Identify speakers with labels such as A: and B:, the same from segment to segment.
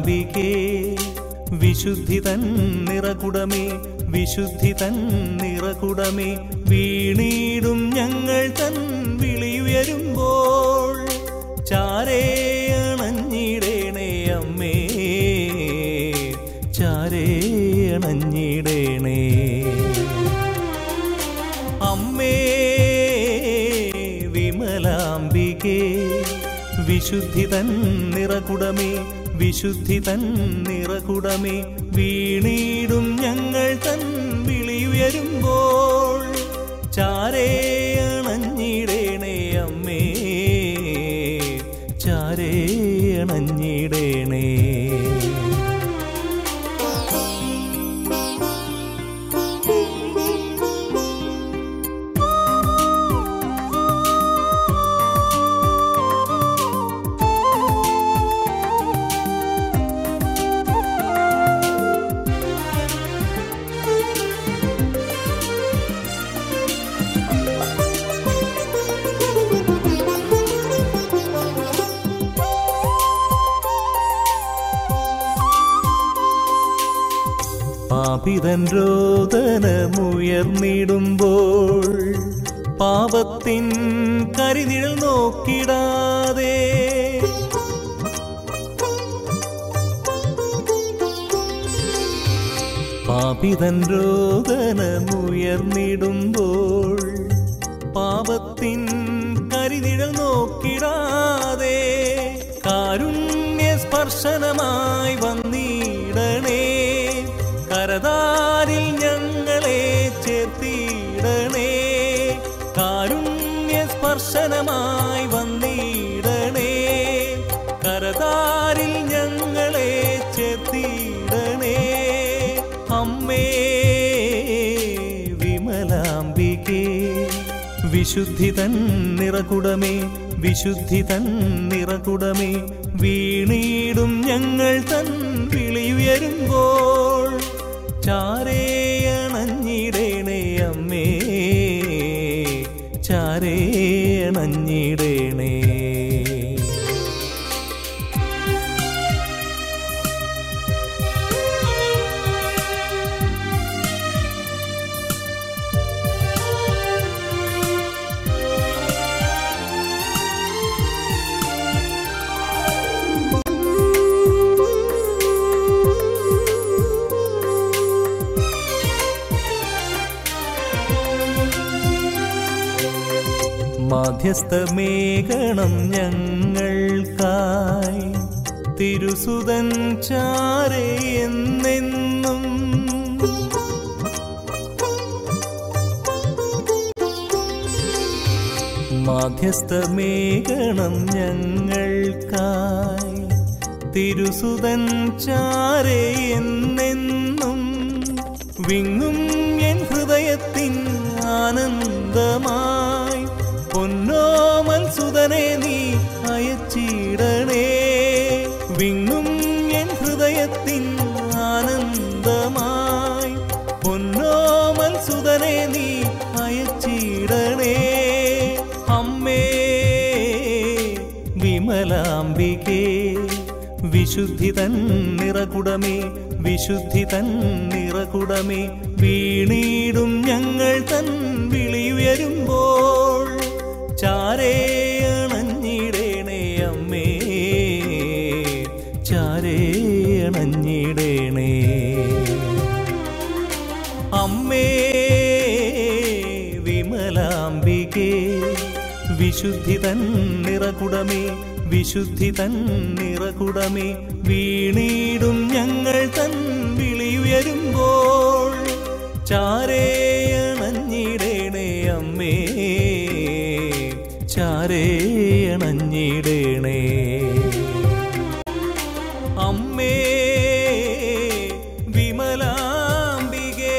A: വിമലാംബികേ വിശുദ്ധി തൻ നിറകുടമേ വിശുദ്ധി തൻ നിറകുടമേ വീണീടും ഞങ്ങൾ തൻ വിളിയുയരുമ്പോൾ ചാരേ അണഞ്ഞിടേണേ അമ്മേ ചാരേ അണഞ്ഞിടേണേ അമ്മേ വിമലാംബികേ വിശുദ്ധി തൻ നിറകുടമേ വിശുദ്ധി തൻ നിറകുടമേ വീണീടും ഞങ്ങൾ തൻ വിളിയുയരുമ്പോൾ ചാരേ അണഞ്ഞിടേണേ അമ്മേ ചാരേ അണഞ്ഞിടേണേ പാപിതൻ രോദനമുയർന്നിടുമ്പോൾ പാപത്തിൻ കരിനിഴൽ നോക്കിടാതെ പാപിതൻ രോദനമുയർന്നിടുമ്പോൾ പാപത്തിൻ കരിനിഴൽ നോക്കിടാതെ കാരുണ്യ സ്പർശനമായി വന്നിടണേ കരതാരിൽ ഞങ്ങളെ ചേർത്തിടണേ കാരുണ്യ സ്പർശനമായി വന്നിടണേ കരതാരിൽ ഞങ്ങളെ ചേർത്തിടണേ അമ്മേ വിമലാംബികേ വിശുദ്ധി തൻ നിറകുടമേ വിശുദ്ധി തൻ നിറകുടമേ വീണീടും ഞങ്ങൾ തൻ വിളിയുയരുമ്പോൾ ചാരേ അണഞ്ഞിടേണേ അമ്മേ ചാരേ അണഞ്ഞിടേണേ മാധ്യസ്ഥമേകണം ഞങ്ങൾക്കായി തിരുസുതൻ ചാരേ എന്നെന്നും മാധ്യസ്ഥമേകണം ഞങ്ങൾക്കായി തിരുസുതൻ ചാരേ എന്നെന്നും വിങ്ങും എൻ ഹൃദയത്തിൻ ആനന്ദമായി പൊന്നോമൽ സുതനെ നീ അയച്ചിടണേ വിങ്ങും എൻ ഹൃദയത്തിൻ ആനന്ദമായി പൊന്നോമൽ സുതനെ നീ അയച്ചിടണേ അമ്മേ വിമലാംബികേ വിശുദ്ധി തൻ നിറകുടമേ വിശുദ്ധി തൻ നിറകുടമേ വീണീടും ഞങ്ങൾ തൻ വിളിയുയരുമ്പോൾ ചാരേ അണഞ്ഞിടേണേ അമ്മേ ചാരേ അണഞ്ഞിടേണേ അമ്മേ വിമലാംബികേ വിശുദ്ധി തൻ നിറകുടമേ വിശുദ്ധി തൻ നിറകുടമേ വീണീടും ഞങ്ങൾ തൻ വിളിയുയരുമ്പോൾ ചാരേ അണഞ്ഞിടേണേ അമ്മേ ചാരേ അണഞ്ഞിടേണേ അമ്മേ വിമലാംബികേ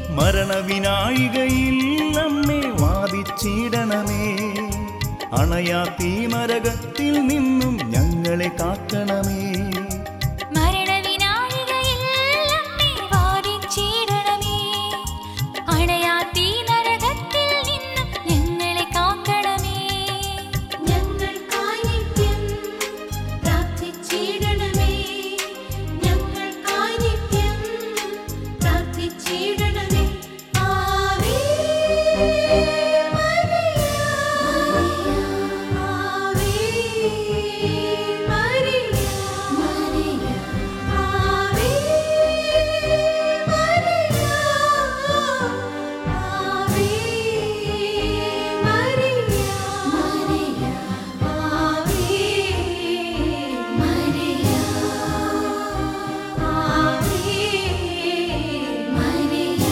B: മരണവിനായികയിൽ നമ്മെ വാദിച്ചിടണമേ അണയാ തീമരകത്തിൽ നിന്നും ഞങ്ങളെ കാക്കണമേ
C: മരണവിനായികയിൽ നമ്മെ വാരിച്ചിടണമേ. അണയാത്തീ നരകത്തിൽ നിന്നും ഞങ്ങളെ കാക്കണമേ.
D: ഞങ്ങൾക്കായി നിത്യം പ്രാർത്ഥിച്ചിടണമേ ഞങ്ങൾക്കായി നിത്യം പ്രാർത്ഥിച്ചിടണമേ Ave Maria Ave Maria Maria Ave Maria Ave Maria Maria Ave Maria Ave Maria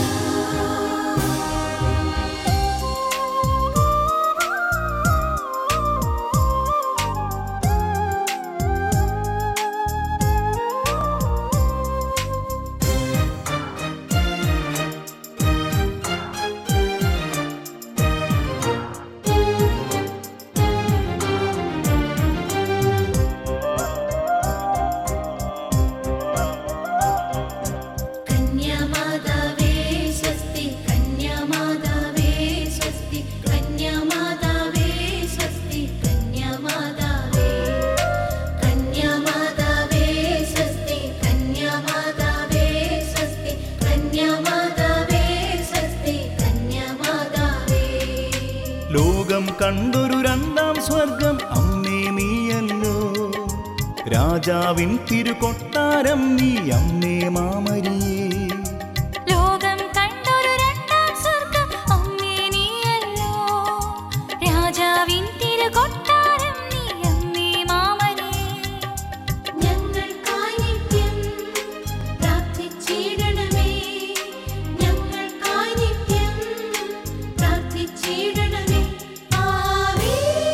D: കന്യാമാതാവേ സ്വസ്തി കന്യാമാതാവേ സ്വസ്തി കന്യാമാതാവേ സ്വസ്തി കന്യാമാതാവേ കന്യാമാതാവേ സ്വസ്തി കന്യാമാതാവേ സ്വസ്തി കന്യാമാതാവേ സ്വസ്തി കന്യാമാതാവേ
B: ലോകം കണ്ടൊരു രണ്ടാം സ്വർഗം അമ്മേ നീയല്ലോ രാജാവിൻ തിരുകൊട്ടാരം നീ അമ്മേ മാമരിയേ
C: ലോകം കണ്ടൊരു രണ്ടാം സ്വർഗം അമ്മേ നീയല്ലോ. രാജാവിൻ തിരുകൊട്ടാരം നീ അമ്മേ മാമനേ
D: ഞങ്ങൾക്കായി നിത്യം പ്രാർത്ഥിച്ചിടണമേ ഞങ്ങൾക്കായി നിത്യം പ്രാർത്ഥിച്ചിടണമേ Ave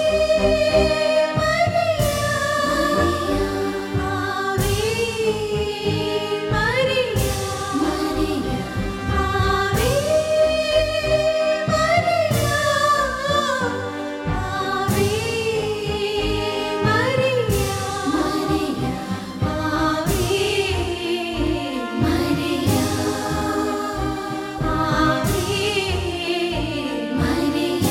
D: Maria Ave Maria Maria Ave Maria Ave Maria Maria Ave Maria Ave Maria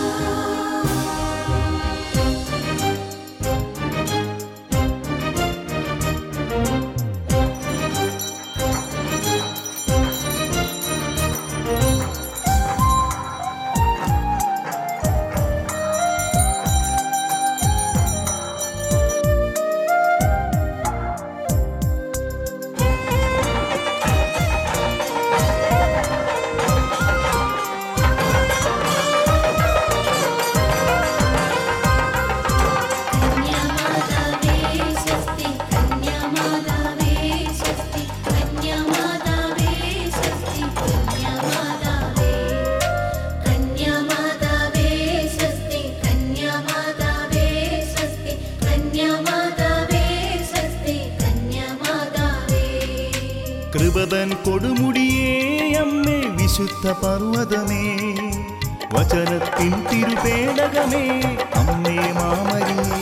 D: കന്യാമാതാവേ സ്വസ്തി കന്യാമാതാവേ സ്വസ്തി കന്യാമാതാവേ സ്വസ്തി കന്യാമാതാവേ കന്യാമാതാവേ സ്വസ്തി കന്യാമാതാവേ സ്വസ്തി കന്യാമാതാവേ സ്വസ്തി കന്യാമാതാവേ
B: കൃപതൻ കൊടുമുടിയേ അമ്മേ വിശുദ്ധ പർവ്വതമേ വചനത്തിൻ തിരുപേടകമേ അമ്മേ മാമരിയേ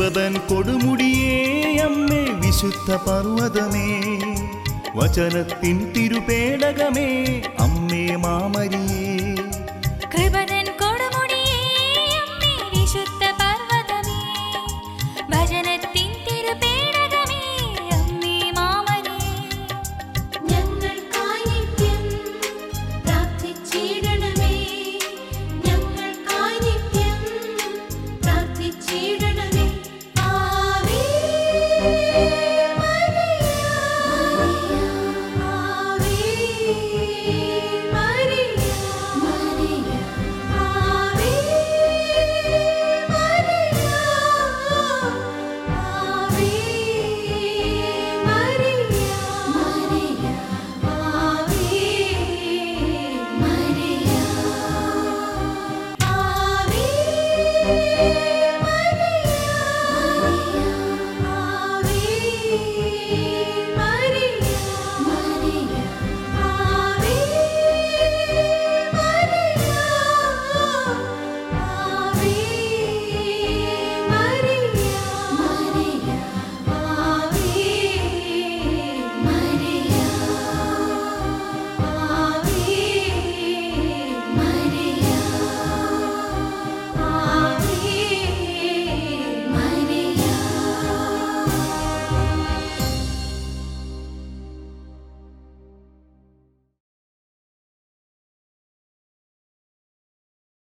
B: കൃപതൻ കൊടുമുടിയേ അമ്മേ വിശുദ്ധ പർവ്വതമേ വചനത്തിൻ തിരുപേടകമേ അമ്മേ മാമരിയേ